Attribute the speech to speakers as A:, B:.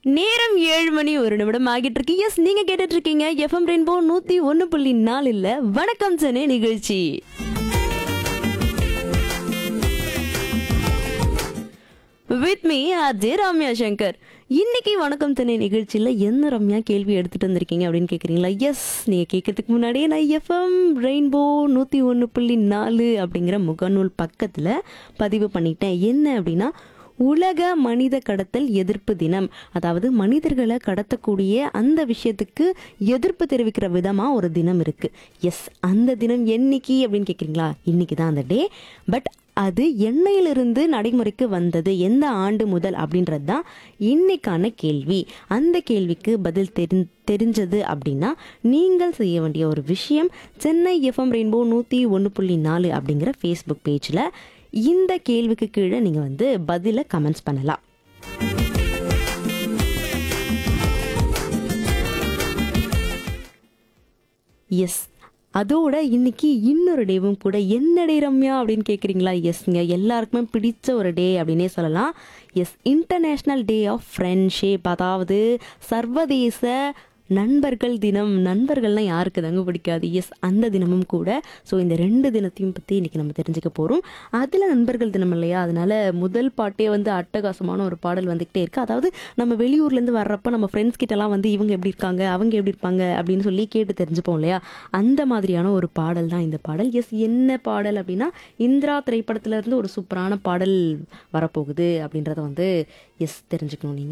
A: நேரம் ஏழு மணி ஒரு நிமிடம் ஆகிட்டு இருக்கு எஸ் நீங்க கேட்டுட்டு இருக்கீங்க எஃப்எம் ரெயின்போ நூத்தி ஒன்னு புள்ளி நாலு இல்ல வணக்கம் சென்னை நிகழ்ச்சி வித் மீ அஜய் ரம்யா சங்கர் இன்னைக்கு வணக்கம் சென்னை நிகழ்ச்சியில் என்ன ரம்யா கேள்வி எடுத்துட்டு வந்திருக்கீங்க அப்படின்னு கேட்குறீங்களா எஸ் நீங்கள் கேட்கறதுக்கு முன்னாடியே நான் எஃப்எம் ரெயின்போ நூற்றி ஒன்று புள்ளி நாலு அப்படிங்கிற முகநூல் பக்கத்தில் பதிவு பண்ணிட்டேன் என்ன அப்படின்னா உலக மனித கடத்தல் எதிர்ப்பு தினம் அதாவது மனிதர்களை கடத்தக்கூடிய அந்த விஷயத்துக்கு எதிர்ப்பு தெரிவிக்கிற விதமாக ஒரு தினம் இருக்குது எஸ் அந்த தினம் என்னைக்கு அப்படின்னு கேட்குறீங்களா இன்னைக்கு தான் அந்த டே பட் அது எண்ணெயிலிருந்து நடைமுறைக்கு வந்தது எந்த ஆண்டு முதல் அப்படின்றது தான் இன்னைக்கான கேள்வி அந்த கேள்விக்கு பதில் தெரி தெரிஞ்சது அப்படின்னா நீங்கள் செய்ய வேண்டிய ஒரு விஷயம் சென்னை எஃப்எம் ரெயின்போ நூற்றி ஒன்று புள்ளி நாலு அப்படிங்கிற ஃபேஸ்புக் பேஜில் இந்த கேள்விக்கு கீழே நீங்கள் வந்து பதிலை கமெண்ட்ஸ் பண்ணலாம் எஸ் அதோட இன்னைக்கு இன்னொரு டேவும் கூட என்ன டே ரம்யா அப்படின்னு கேட்குறீங்களா எஸ்ங்க எல்லாருக்குமே பிடிச்ச ஒரு டே அப்படின்னே சொல்லலாம் yes international day of friendship அதாவது சர்வதேச நண்பர்கள் தினம் நண்பர்கள்லாம் யாருக்கு தாங்க பிடிக்காது எஸ் அந்த தினமும் கூட ஸோ இந்த ரெண்டு தினத்தையும் பற்றி இன்றைக்கி நம்ம தெரிஞ்சுக்க போகிறோம் அதில் நண்பர்கள் தினம் இல்லையா அதனால முதல் பாட்டே வந்து அட்டகாசமான ஒரு பாடல் வந்துக்கிட்டே இருக்குது அதாவது நம்ம வெளியூர்லேருந்து வர்றப்ப நம்ம ஃப்ரெண்ட்ஸ் கிட்டலாம் வந்து இவங்க எப்படி இருக்காங்க அவங்க எப்படி இருப்பாங்க அப்படின்னு சொல்லி கேட்டு தெரிஞ்சுப்போம் இல்லையா அந்த மாதிரியான ஒரு பாடல் தான் இந்த பாடல் எஸ் என்ன பாடல் அப்படின்னா இந்திரா திரைப்படத்துல இருந்து ஒரு சூப்பரான பாடல் வரப்போகுது அப்படின்றத வந்து எஸ் தெரிஞ்சுக்கணும் நீங்கள்